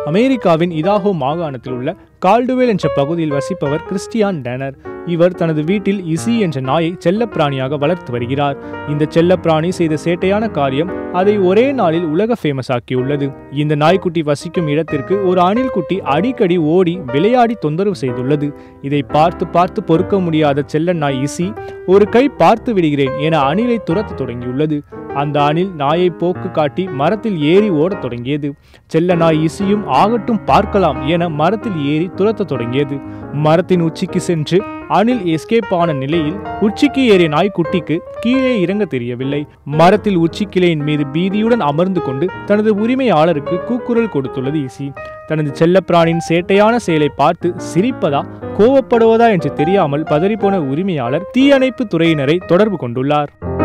அமெரிக்காவின் இதாஹோ மாகாணத்தில் உள்ள கால்டுவேல் என்ற பகுதியில் வசிப்பவர் கிறிஸ்டியான் டேனர் இவர் தனது வீட்டில் இசி என்ற நாயை செல்லப்பிராணியாக வளர்த்து வருகிறார் இந்த செல்லப்பிராணி செய்த சேட்டையான காரியம் அதை ஒரே நாளில் உலக ஃபேமஸ் ஆக்கியுள்ளது இந்த நாய்க்குட்டி வசிக்கும் இடத்திற்கு ஒரு அணில் குட்டி அடிக்கடி ஓடி விளையாடி தொந்தரவு செய்துள்ளது இதை பார்த்து பார்த்து பொறுக்க முடியாத செல்ல நாய் இசி ஒரு கை பார்த்து விடுகிறேன் என அணிலை துரத்த தொடங்கியுள்ளது அந்த அணில் நாயை போக்கு காட்டி மரத்தில் ஏறி ஓடத் தொடங்கியது செல்ல நாய் இசியும் ஆகட்டும் பார்க்கலாம் என மரத்தில் ஏறி துரத்த தொடங்கியது மரத்தின் உச்சிக்கு சென்று அணில் எஸ்கேப் ஆன நிலையில் உச்சிக்கு ஏறிய நாய்க்குட்டிக்கு கீழே இறங்க தெரியவில்லை மரத்தில் உச்சி கிளையின் மீது பீதியுடன் அமர்ந்து கொண்டு தனது உரிமையாளருக்கு கூக்குரல் கொடுத்துள்ளது இசி தனது செல்லப்பிராணியின் சேட்டையான செயலை பார்த்து சிரிப்பதா கோவப்படுவதா என்று தெரியாமல் பதறிப்போன உரிமையாளர் தீயணைப்பு துறையினரை தொடர்பு கொண்டுள்ளார்